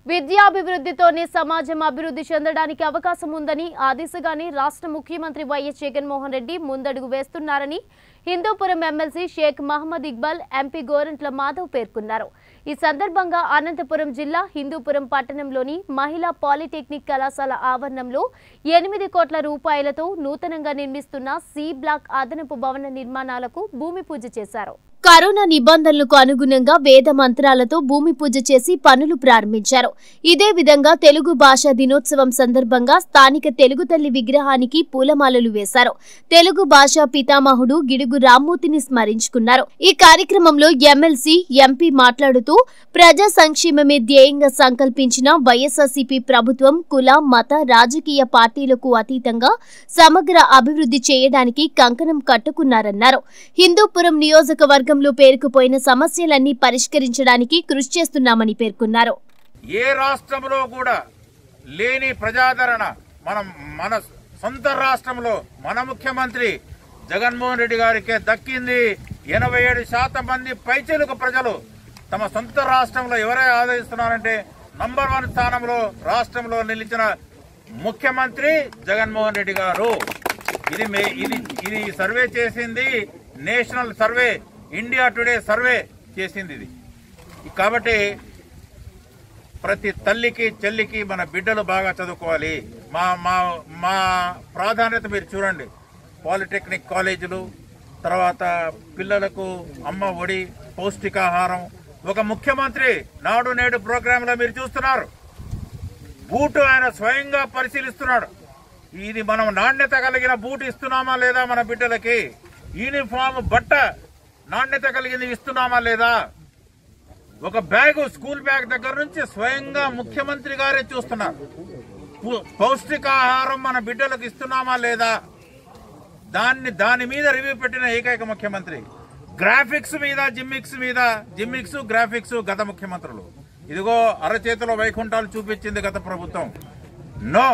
విద్యాభివృద్ధితోనే సమాజం అభివృద్ధి చెందడానికి అవకాశం ఉందని ఆ దిశగానే రాష్ట్ర ముఖ్యమంత్రి వైఎస్ జగన్మోహన్ రెడ్డి ముందడుగు వేస్తున్నారని హిందూపురం ఎమ్మెల్సీ షేక్ మహమ్మద్ ఇక్బాల్ ఎంపీ గోరంట్ల మాధవ్ పేర్కొన్నారు ఈ సందర్భంగా అనంతపురం జిల్లా హిందూపురం పట్టణంలోని మహిళా పాలిటెక్నిక్ కళాశాల ఆవరణంలో ఎనిమిది కోట్ల రూపాయలతో నూతనంగా నిర్మిస్తున్న సి బ్లాక్ అదనపు భవన నిర్మాణాలకు భూమి పూజ చేశారు కరోనా నిబంధనలకు అనుగుణంగా వేద మంత్రాలతో భూమి పూజ చేసి పనులు ప్రారంభించారు ఇదే విధంగా తెలుగు భాషా దినోత్సవం సందర్భంగా స్థానిక తెలుగు తల్లి విగ్రహానికి పూలమాలలు వేశారు తెలుగు భాషా పితామహుడు గిడుగు రామ్మూర్తిని స్మరించుకున్నారు ఈ కార్యక్రమంలో ఎమ్మెల్సీ ఎంపీ మాట్లాడుతూ ప్రజా సంక్షేమమే ధ్యేయంగా సంకల్పించిన వైఎస్ఆర్సీపీ ప్రభుత్వం కుల మత రాజకీయ పార్టీలకు అతీతంగా సమగ్ర అభివృద్ధి చేయడానికి కంకణం కట్టుకున్నారన్నారు హిందూపురం నియోజకవర్గంలో పేరుకుపోయిన సమస్యలన్నీ పరిష్కరించడానికి కృషి చేస్తున్నామని పేర్కొన్నారు ఏ రాష్ట్రంలో కూడా లేని ప్రజాదరణ మనం మన సొంత రాష్ట్రంలో మన ముఖ్యమంత్రి జగన్మోహన్ రెడ్డి గారికే దక్కింది ఎనభై ఏడు శాతం మంది పైచెలుకు ప్రజలు తమ సొంత రాష్ట్రంలో ఎవరై ఆదరిస్తున్నారంటే నంబర్ వన్ స్థానంలో రాష్ట్రంలో నిలిచిన ముఖ్యమంత్రి జగన్మోహన్ రెడ్డి గారు ఇది మే- ఇది ఇది సర్వే చేసింది national survey India Today survey చేసింది ఇది కాబట్టి ప్రతి తల్లికి చెల్లికి మన బిడ్డలు బాగా చదువుకోవాలి మా మా మా ప్రాధాన్యత మీరు చూడండి పాలిటెక్నిక్ కాలేజీలు తర్వాత పిల్లలకు అమ్మ ఒడి పౌష్టికాహారం ఒక ముఖ్యమంత్రి నాడు నేడు ప్రోగ్రాంలో మీరు చూస్తున్నారు బూటు ఆయన స్వయంగా పరిశీలిస్తున్నాడు ఇది మనం నాణ్యత కలిగిన బూట్ ఇస్తున్నామా లేదా మన బిడ్డలకి యూనిఫామ్ బట్ట నాణ్యత కలిగింది ఇస్తున్నామా లేదా ఒక బ్యాగ్ స్కూల్ బ్యాగ్ దగ్గర నుంచి స్వయంగా ముఖ్యమంత్రి గారే చూస్తున్నారు పు- పౌష్టికాహారం మన బిడ్డలకు ఇస్తున్నామా లేదా దాన్ని దాని మీద రివ్యూ పెట్టిన ఏకైక ముఖ్యమంత్రి గ్రాఫిక్స్ మీద జిమ్మిక్స్ మీద జిమ్మిక్స్ గ్రాఫిక్స్ గత ముఖ్యమంత్రులు ఇదిగో అరచేతిలో వైకుంఠాలు చూపించింది గత ప్రభుత్వం నో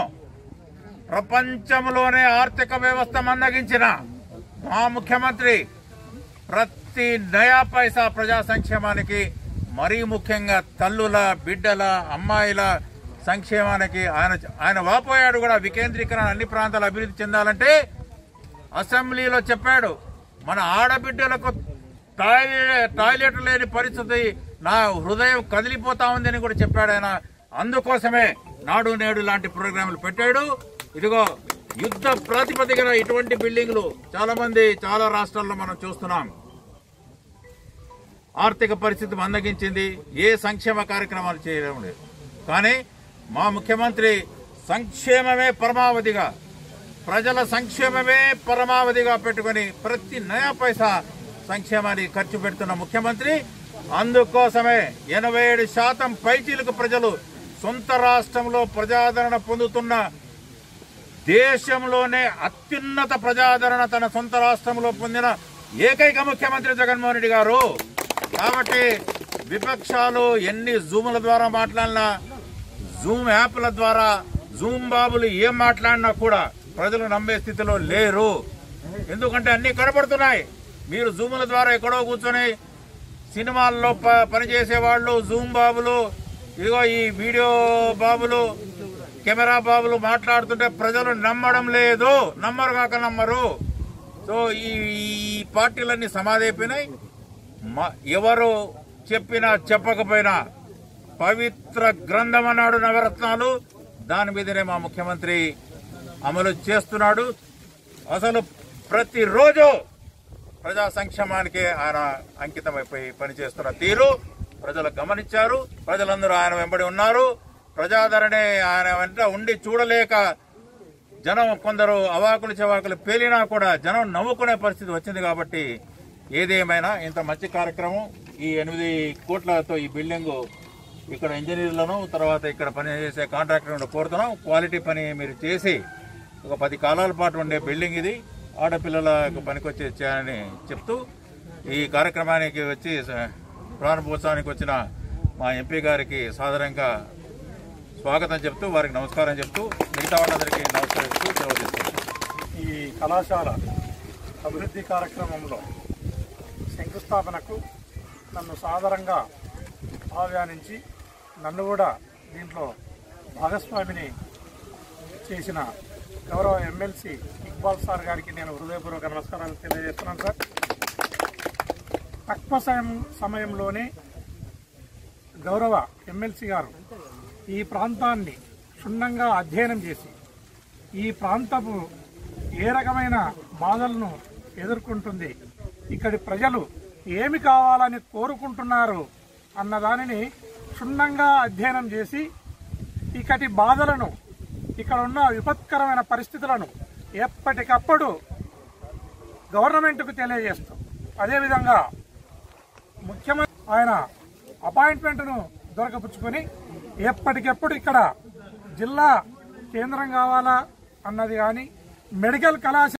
ప్రపంచంలోనే ఆర్థిక వ్యవస్థ మందగించిన మా ముఖ్యమంత్రి ప్రతి నయా పైసా ప్రజా సంక్షేమానికి మరీ ముఖ్యంగా తల్లుల బిడ్డల అమ్మాయిల సంక్షేమానికి ఆయన ఆయన వాపోయాడు కూడా వికేంద్రీకరణ అన్ని ప్రాంతాలు అభివృద్ధి చెందాలంటే అసెంబ్లీలో చెప్పాడు మన ఆడబిడ్డలకు టాయిలెట్ టాయిలెట్ లేని పరిస్థితి నా హృదయం కదిలిపోతా ఉందని కూడా చెప్పాడు ఆయన అందుకోసమే నాడు నేడు లాంటి ప్రోగ్రాంలు పెట్టాడు ఇదిగో యుద్ధ ప్రాతిపదికన ఇటువంటి బిల్డింగ్లు చాలా మంది చాలా రాష్ట్రాల్లో మనం చూస్తున్నాం ఆర్థిక పరిస్థితి మందగించింది ఏ సంక్షేమ కార్యక్రమాలు చేయడం లేదు కానీ మా ముఖ్యమంత్రి సంక్షేమమే పరమావధిగా ప్రజల సంక్షేమమే పరమావధిగా పెట్టుకొని ప్రతి నయా పైసా సంక్షేమానికి ఖర్చు పెడుతున్న ముఖ్యమంత్రి అందుకోసమే ఎనభై ఏడు శాతం పైచీలకు ప్రజలు సొంత రాష్ట్రంలో ప్రజాదరణ పొందుతున్న దేశంలోనే అత్యున్నత ప్రజాదరణ తన సొంత రాష్ట్రంలో పొందిన ఏకైక ముఖ్యమంత్రి జగన్మోహన్ రెడ్డి గారు కాబట్టి విపక్షాలు ఎన్ని జూముల ద్వారా మాట్లాడినా జూమ్ యాప్ల ద్వారా జూమ్ బాబులు ఏం మాట్లాడినా కూడా ప్రజలు నమ్మే స్థితిలో లేరు ఎందుకంటే అన్ని కనబడుతున్నాయి మీరు జూముల ద్వారా ఎక్కడో కూర్చొని సినిమాల్లో ప- పనిచేసే వాళ్ళు జూమ్ బాబులు ఇదిగో ఈ వీడియో బాబులు కెమెరా బాబులు మాట్లాడుతుంటే ప్రజలు నమ్మడం లేదు నమ్మరు కాక నమ్మరు సో ఈ ఈ పార్టీలన్నీ సమాధైపోయినాయి మ- ఎవరు చెప్పినా చెప్పకపోయినా పవిత్ర గ్రంథం అన్నాడు నవరత్నాలు దాని మీదనే మా ముఖ్యమంత్రి అమలు చేస్తున్నాడు అసలు ప్రతిరోజు ప్రజా సంక్షేమానికి ఆయన అంకితమైపోయి పనిచేస్తున్న తీరు ప్రజలు గమనించారు ప్రజలందరూ ఆయన వెంబడి ఉన్నారు ప్రజాదరణే ఆయన వెంట ఉండి చూడలేక జనం కొందరు అవాకులు చెవాకులు పేలినా కూడా జనం నవ్వుకునే పరిస్థితి వచ్చింది కాబట్టి ఏదేమైనా ఇంత మంచి కార్యక్రమం ఈ ఎనిమిది కోట్లతో ఈ బిల్డింగ్ ఇక్కడ ఇంజనీర్లను తర్వాత ఇక్కడ పనిచేసే కాంట్రాక్టర్లను కోరుతున్నాం క్వాలిటీ పని మీరు చేసి ఒక పది కాలాల పాటు ఉండే బిల్డింగ్ ఇది ఆడపిల్లలకు పనికొచ్చే చేయాలని చెప్తూ ఈ కార్యక్రమానికి వచ్చి స- ప్రారంభోత్సవానికి వచ్చిన మా ఎంపీ గారికి సాధారణంగా స్వాగతం చెప్తూ వారికి నమస్కారం చెప్తూ మిగతా వాళ్ళందరికీ నమస్కరిస్తూ సెలవు తీసుకుంటాం ఈ కళాశాల అభివృద్ధి కార్యక్రమంలో శంకుస్థాపనకు నన్ను సాదరంగా ఆహ్వానించి నన్ను కూడా దీంట్లో భాగస్వామిని చేసిన గౌరవ ఎమ్మెల్సీ ఇక్బాల్ సార్ గారికి నేను హృదయపూర్వక నమస్కారాలు తెలియజేస్తున్నాను సార్ తక్కువ సమయం సమయంలోనే గౌరవ ఎమ్మెల్సీ గారు ఈ ప్రాంతాన్ని క్షుణ్ణంగా అధ్యయనం చేసి ఈ ప్రాంతపు ఏ రకమైన బాధలను ఎదుర్కొంటుంది ఇక్కడి ప్రజలు ఏమి కావాలని కోరుకుంటున్నారు అన్న దానిని క్షుణ్ణంగా అధ్యయనం చేసి ఇక్కడి బాధలను ఇక్కడ ఉన్న విపత్కరమైన పరిస్థితులను ఎప్పటికప్పుడు గవర్నమెంట్కు తెలియజేస్తాం అదేవిధంగా ముఖ్యమంత్రి ఆయన అపాయింట్మెంట్ను దొరకపుచ్చుకొని ఎప్పటికెప్పుడు ఇక్కడ జిల్లా కేంద్రం కావాలా అన్నది కానీ మెడికల్ కళాశాల